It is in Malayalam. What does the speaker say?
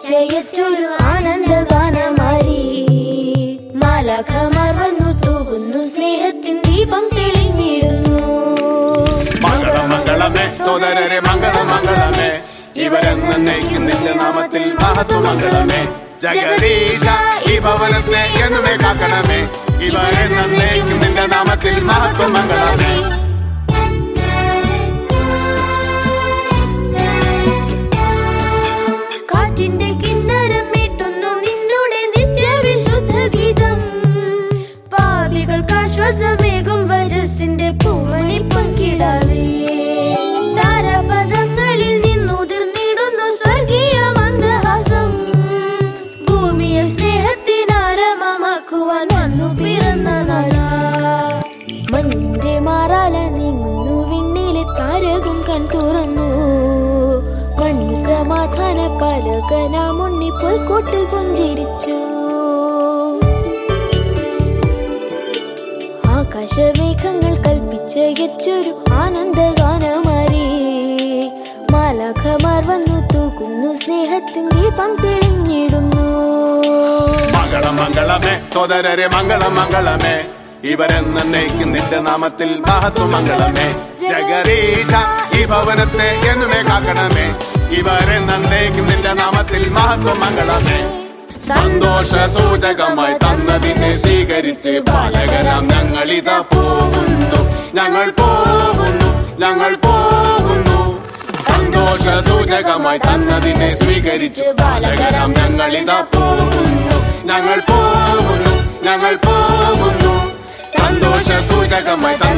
കൽപ്പിച്ചയച്ചൊരു ആനന്ദഗാനമാരി മാലാഖമാർ വന്നു തൂകുന്നു സ്നേഹത്തിൻ ദീപം തെളിഞ്ഞിടുന്നു മംഗളമംഗളമേ സോദരരെ മംഗളമംഗളമേ ഇവരെന്നേക്കും നിന്റെ നാമത്തിൽ മഹത്വമംഗളമേ ജഗദീശ ഈ ഭവനത്തെ എന്നുമേ കാക്കണമേ ഇവരെന്നേക്കും നിന്റെ നാമത്തിൽ മഹത്വമംഗളമേ കാറ്റിന്റെ കിന്നരം മീട്ടുന്നു നിന്നുടെ നിത്യവിശുദ്ധ ഗീതം പാപികൾക്ക് ആശ്വാസമേകും വജസിന്റെ പൂമണി പങ്കിടാവേ താരപദങ്ങളിൽ നിന്നുതിർന്നിടുന്നു സ്വർഗീയ മന്ദഹാസം ഭൂമിയെ സ്നേഹത്തിനാരമമാക്കുവാൻ വന്നു പിറന്ന നാളാ മഞ്ഞിന്റെ മാറാല നീങ്ങുന്നു വിണ്ണിലെ താരകം കൺ തുറന്നു മണ്ണിൽ സമാധാന പലകന മുന്നി പുൽക്കൂട്ടിൽ പുഞ്ചിരിച്ചു ആകാശമേഘങ്ങൾ കൽപ്പിച്ചയച്ചൊരു ആനന്ദഗാനമാരി മാലാഖമാർ വന്നു തൂക്കുന്നു സ്നേഹത്തിൻ ദീപം തെളിഞ്ഞിടുന്നു മംഗളമംഗളമേ സോദരരെ മംഗളമംഗളമേ ഇവരെന്നേക്കും നിന്റെ നാമത്തിൽ മഹത്വമംഗളമേ ജഗദീശ ഈ ഭവനത്തെ എന്നുമേ കാക്കണമേ ഇവരെന്നേക്കും നിന്റെ നാമത്തിൽ മഹത്വമംഗളമേ സന്തോഷ സൂചകമായി തന്നതിനെ സ്വീകരിച്ച് ബാലകരാം ഞങ്ങളിതാ പോകുന്നു ഞങ്ങൾ പോകുന്നു ഞങ്ങൾ പോകുന്നു സന്തോഷ സൂചകമായി തന്നതിനെ സ്വീകരിച്ച് ബാലകരാം ഞങ്ങളിതാ പോകുന്നു ഞങ്ങൾ പോകുന്നു ഞങ്ങൾ പോകുന്നു സന്തോഷ സൂചകമായി